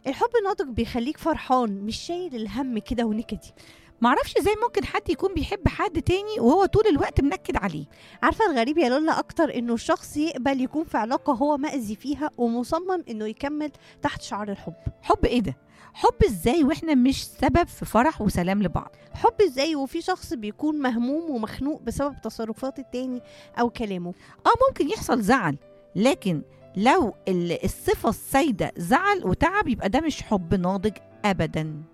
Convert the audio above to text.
الحب الناضج بيخليك فرحان مش شايل الهم كده ونكدي معرفش ازاي ممكن حد يكون بيحب حد تاني وهو طول الوقت منكد عليه عارفه الغريب يا لولا اكتر انه الشخص يقبل يكون في علاقه هو مأذي فيها ومصمم انه يكمل تحت شعار الحب حب ايه ده حب ازاي واحنا مش سبب في فرح وسلام لبعض حب ازاي وفي شخص بيكون مهموم ومخنوق بسبب تصرفات التاني او كلامه اه ممكن يحصل زعل لكن لو ال- الصفة السائدة زعل وتعب يبقى ده مش حب ناضج أبدا